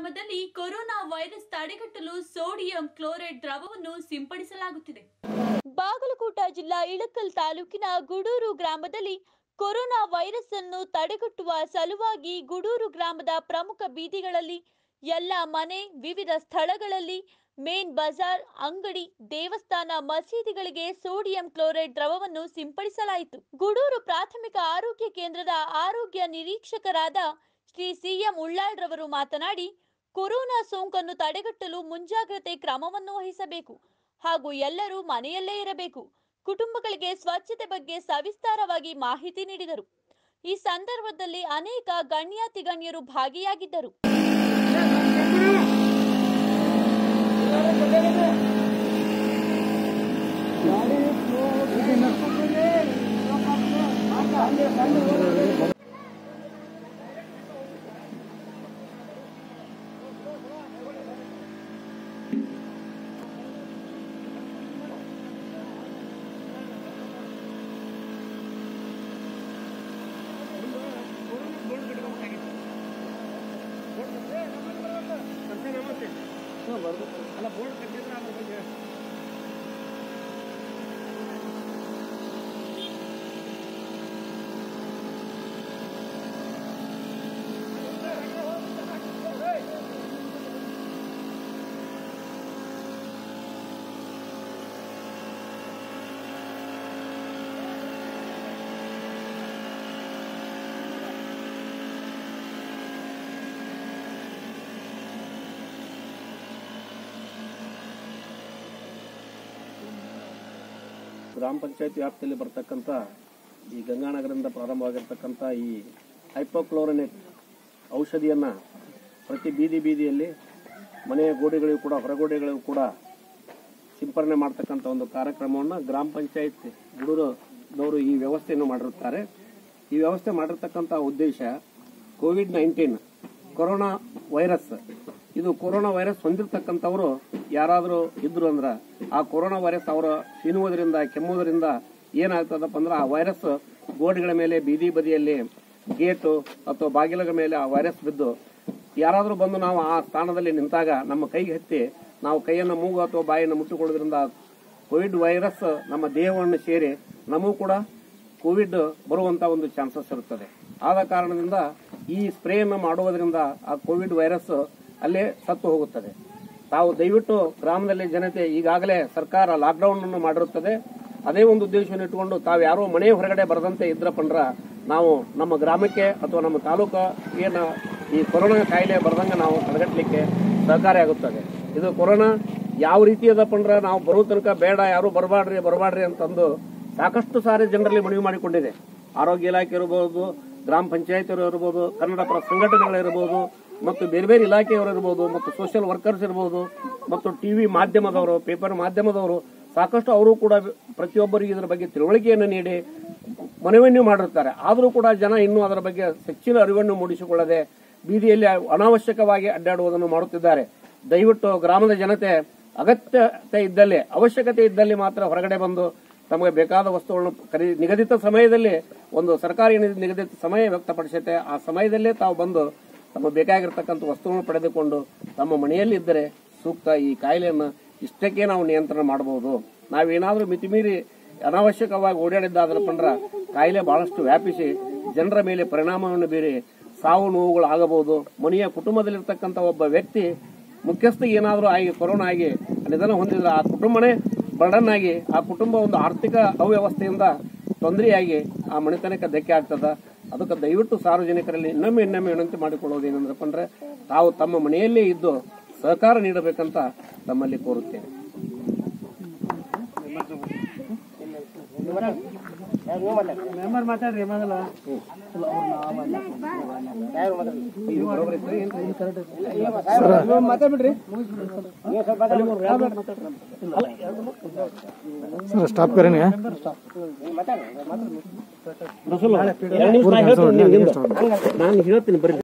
ಗ್ರಾಮದಲ್ಲಿ corona virus ತಡೆಗಟ್ಟಲು sodium chloride ದ್ರವವನ್ನು ಸಿಂಪಡಿಸಲಾಗುತ್ತಿದೆ ಬಾಗಲಕೋಟ ಜಿಲ್ಲಾ ಇಳಕಲ್ ತಾಲೂಕಿನ ಗುಡೂರು ಗ್ರಾಮದಲ್ಲಿ ಕೊರೋನಾ ವೈರಸ್ ಅನ್ನು ತಡೆಗಟ್ಟುವ ಸಲುವಾಗಿ ಗುಡೂರು ಗ್ರಾಮದ ಪ್ರಮುಖ ಬೀದಿಗಳಲ್ಲಿ ಎಲ್ಲ ಮನೆ ವಿವಿಧ ಸ್ಥಳಗಳಲ್ಲಿ ಮೇನ್ ಬಜಾರ್ ಅಂಗಡಿ ದೇವಸ್ಥಾನ ಮಸೀದಿಗಳಿಗೆ ಸೋಡಿಯಂ ಕ್ಲೋರೈಡ್ ದ್ರವವನ್ನು ಸಿಂಪಡಿಸಲಾಯಿತು ಗುಡೂರು ಪ್ರಾಥಮಿಕ ಆರೋಗ್ಯ ಕೇಂದ್ರದ ಆರೋಗ್ಯ ನಿರೀಕ್ಷಕರಾದ ಶ್ರೀ ಸಿಎಂ ಉಳ್ಳಾಳ್ರವರು ಮಾತನಾಡಿ ಕೊರೋನಾ ಸೋಂಕನ್ನು ತಡೆಗಟ್ಟಲು ಮುಂಜಾಗ್ರತೆ ಕ್ರಮವನ್ನು ವಹಿಸಬೇಕು ಹಾಗೂ ಎಲ್ಲರೂ ಮನೆಯಲ್ಲೇ ಇರಬೇಕು ಕುಟುಂಬಗಳಿಗೆ ಸ್ವಚ್ಛತೆ ಬಗ್ಗೆ ಸವಿಸ್ತಾರವಾಗಿ ಮಾಹಿತಿ ನೀಡಿದರು ಈ ಸಂದರ್ಭದಲ್ಲಿ ಅನೇಕ ಗಣ್ಯಾತಿ ಗಣ್ಯರು ಭಾಗಿಯಾಗಿದ್ದರು ಗ್ರಾಮ ಪಂಚಾಯತ್ ವ್ಯಾಪ್ತಿಯಲ್ಲಿ ಬರ್ತಕ್ಕಂಥ ಈ ಗಂಗಾನಗರದಿಂದ ಪ್ರಾರಂಭವಾಗಿರ್ತಕ್ಕಂಥ ಈ ಹೈಪೋಕ್ಲೋರನೇಟ್ ಔಷಧಿಯನ್ನು ಪ್ರತಿ ಬೀದಿ ಬೀದಿಯಲ್ಲಿ ಮನೆಯ ಗೋಡೆಗಳಿಗೂ ಕೂಡ ಹೊರಗೋಡೆಗಳಿಗೂ ಕೂಡ ಸಿಂಪರಣೆ ಮಾಡ್ತಕ್ಕಂಥ ಒಂದು ಕಾರ್ಯಕ್ರಮವನ್ನು ಗ್ರಾಮ ಪಂಚಾಯತ್ ಗುಡೂರದವರು ಈ ವ್ಯವಸ್ಥೆಯನ್ನು ಮಾಡಿರುತ್ತಾರೆ ಈ ವ್ಯವಸ್ಥೆ ಮಾಡಿರ್ತಕ್ಕಂಥ ಉದ್ದೇಶ ಕೋವಿಡ್ ನೈನ್ಟೀನ್ ಕೊರೋನಾ ವೈರಸ್ ಇದು ಕೊರೋನಾ ವೈರಸ್ ಹೊಂದಿರತಕ್ಕಂಥವರು ಯಾರಾದರೂ ಇದ್ರು ಅಂದ್ರೆ ಆ ಕೊರೋನಾ ವೈರಸ್ ಅವರ ಸೀನುವುದರಿಂದ ಕೆಮ್ಮುವುದರಿಂದ ಏನಾಗ್ತದಪ್ಪ ಅಂದ್ರೆ ಆ ವೈರಸ್ ಗೋಡೆಗಳ ಮೇಲೆ ಬೀದಿ ಬದಿಯಲ್ಲಿ ಗೇಟು ಅಥವಾ ಬಾಗಿಲಗಳ ಮೇಲೆ ಆ ವೈರಸ್ ಬಿದ್ದು ಯಾರಾದರೂ ಬಂದು ನಾವು ಆ ಸ್ಥಾನದಲ್ಲಿ ನಿಂತಾಗ ನಮ್ಮ ಕೈಗೆ ಹತ್ತಿ ನಾವು ಕೈಯನ್ನು ಮೂಗು ಅಥವಾ ಬಾಯನ್ನು ಮುಟ್ಟಿಕೊಳ್ಳೋದ್ರಿಂದ ಕೋವಿಡ್ ವೈರಸ್ ನಮ್ಮ ದೇಹವನ್ನು ಸೇರಿ ನಮಗೂ ಕೂಡ ಕೋವಿಡ್ ಬರುವಂತ ಒಂದು ಚಾನ್ಸಸ್ ಇರುತ್ತದೆ ಆದ ಕಾರಣದಿಂದ ಈ ಸ್ಪ್ರೇಯನ್ನು ಮಾಡುವುದರಿಂದ ಆ ಕೋವಿಡ್ ವೈರಸ್ ಅಲ್ಲೇ ಸತ್ತು ಹೋಗುತ್ತದೆ ತಾವು ದಯವಿಟ್ಟು ಗ್ರಾಮದಲ್ಲಿ ಜನತೆ ಈಗಾಗಲೇ ಸರ್ಕಾರ ಲಾಕ್ಡೌನ್ ಅನ್ನು ಮಾಡಿರುತ್ತದೆ ಅದೇ ಒಂದು ಉದ್ದೇಶವನ್ನು ಇಟ್ಟುಕೊಂಡು ತಾವು ಯಾರೋ ಮನೆ ಹೊರಗಡೆ ಬರದಂತೆ ಇದ್ರಪ್ಪಂದ್ರ ನಾವು ನಮ್ಮ ಗ್ರಾಮಕ್ಕೆ ಅಥವಾ ನಮ್ಮ ತಾಲೂಕು ಏನು ಈ ಕೊರೋನಾ ಕಾಯಿಲೆ ಬರದಂಗೆ ನಾವು ತಡೆಗಟ್ಟಲಿಕ್ಕೆ ಸಹಕಾರಿ ಆಗುತ್ತದೆ ಇದು ಕೊರೋನಾ ಯಾವ ರೀತಿ ಅದಪ್ಪ ಅಂದ್ರೆ ನಾವು ಬರೋ ತನಕ ಬೇಡ ಯಾರು ಬರಬಾಡ್ರಿ ಬರಬಾಡ್ರಿ ಅಂತಂದು ಸಾಕಷ್ಟು ಸಾರಿ ಜನರಲ್ಲಿ ಮನವಿ ಮಾಡಿಕೊಂಡಿದೆ ಆರೋಗ್ಯ ಇಲಾಖೆ ಇರಬಹುದು ಗ್ರಾಮ ಪಂಚಾಯತ್ ಇರಬಹುದು ಕನ್ನಡ ಪರ ಸಂಘಟನೆಗಳಿರಬಹುದು ಮತ್ತು ಬೇರೆ ಬೇರೆ ಇಲಾಖೆಯವರು ಇರಬಹುದು ಮತ್ತು ಸೋಷಿಯಲ್ ವರ್ಕರ್ಸ್ ಇರಬಹುದು ಮತ್ತು ಟಿವಿ ಮಾಧ್ಯಮದವರು ಪೇಪರ್ ಮಾಧ್ಯಮದವರು ಸಾಕಷ್ಟು ಅವರು ಕೂಡ ಪ್ರತಿಯೊಬ್ಬರಿಗೆ ಇದರ ಬಗ್ಗೆ ತಿಳುವಳಿಕೆಯನ್ನು ನೀಡಿ ಮನವಿಯನ್ನು ಮಾಡಿರ್ತಾರೆ ಆದರೂ ಕೂಡ ಜನ ಇನ್ನೂ ಅದರ ಬಗ್ಗೆ ಹೆಚ್ಚಿನ ಅರಿವನ್ನು ಮೂಡಿಸಿಕೊಳ್ಳದೆ ಬೀದಿಯಲ್ಲಿ ಅನಾವಶ್ಯಕವಾಗಿ ಅಡ್ಡಾಡುವುದನ್ನು ಮಾಡುತ್ತಿದ್ದಾರೆ ದಯವಿಟ್ಟು ಗ್ರಾಮದ ಜನತೆ ಅಗತ್ಯತೆ ಇದ್ದಲ್ಲಿ ಅವಶ್ಯಕತೆ ಇದ್ದಲ್ಲಿ ಮಾತ್ರ ಹೊರಗಡೆ ಬಂದು ತಮಗೆ ಬೇಕಾದ ವಸ್ತುಗಳನ್ನು ಖರೀ ನಿಗದಿತ ಸಮಯದಲ್ಲಿ ಒಂದು ಸರ್ಕಾರಿ ನಿ- ನಿಗದಿತ ಸಮಯ ವ್ಯಕ್ತಪಡಿಸುತ್ತೆ ಆ ಸಮಯದಲ್ಲೇ ತಾವು ಬಂದು ತಮ್ಮ ಬೇಕಾಗಿರ್ತಕ್ಕಂಥ ವಸ್ತುಗಳನ್ನು ಪಡೆದುಕೊಂಡು ತಮ್ಮ ಮನೆಯಲ್ಲಿ ಇದ್ದರೆ ಸೂಕ್ತ ಈ ಕಾಯಿಲೆಯನ್ನು ಇಷ್ಟಕ್ಕೆ ನಾವು ನಿಯಂತ್ರಣ ಮಾಡಬಹುದು ನಾವೇನಾದರೂ ಮಿತಿಮೀರಿ ಅನಾವಶ್ಯಕವಾಗಿ ಓಡಾಡಿದ್ದಾದ್ರೆ ಪಂಡ್ರ ಕಾಯಿಲೆ ಬಹಳಷ್ಟು ವ್ಯಾಪಿಸಿ ಜನರ ಮೇಲೆ ಪರಿಣಾಮವನ್ನು ಬೀರಿ ಸಾವು ನೋವುಗಳು ಆಗಬಹುದು ಮನೆಯ ಕುಟುಂಬದಲ್ಲಿರ್ತಕ್ಕಂಥ ಒಬ್ಬ ವ್ಯಕ್ತಿ ಮುಖ್ಯಸ್ಥಿಗೆ ಏನಾದರೂ ಆಗಿ ಕೊರೋನಾ ಆಗಿ ನಿಧನ ಹೊಂದಿದ್ರೆ ಆ ಕುಟುಂಬನೇ ಬರ್ಡನ್ ಆಗಿ ಆ ಕುಟುಂಬ ಒಂದು ಆರ್ಥಿಕ ಅವ್ಯವಸ್ಥೆಯಿಂದ ತೊಂದರೆಯಾಗಿ ಆ ಮನೆತನಕ್ಕೆ ಧಕ್ಕೆ ಆಗ್ತದ ಅದಕ್ಕೆ ದಯವಿಟ್ಟು ಸಾರ್ವಜನಿಕರಲ್ಲಿ ಇನ್ನೊಮ್ಮೆ ಇನ್ನೊಮ್ಮೆ ವಿನಂತಿ ಮಾಡಿಕೊಳ್ಳೋದು ಏನಂದ್ರಪ್ಪ ಅಂದ್ರೆ ತಾವು ತಮ್ಮ ಮನೆಯಲ್ಲೇ ಇದ್ದು ಸಹಕಾರ ನೀಡಬೇಕಂತ ತಮ್ಮಲ್ಲಿ ಕೋರುತ್ತೇನೆ सर स्टॉप करेंगे ರಸೂಲ್, ಎರಡು ನಿಮಿಷ ನಾ ಹೇಳ್ತೀನಿ ನಿಮ್ಗಿಂದ. ನಾನು ಹೇಳ್ತೀನಿ ಬರ್ರಿ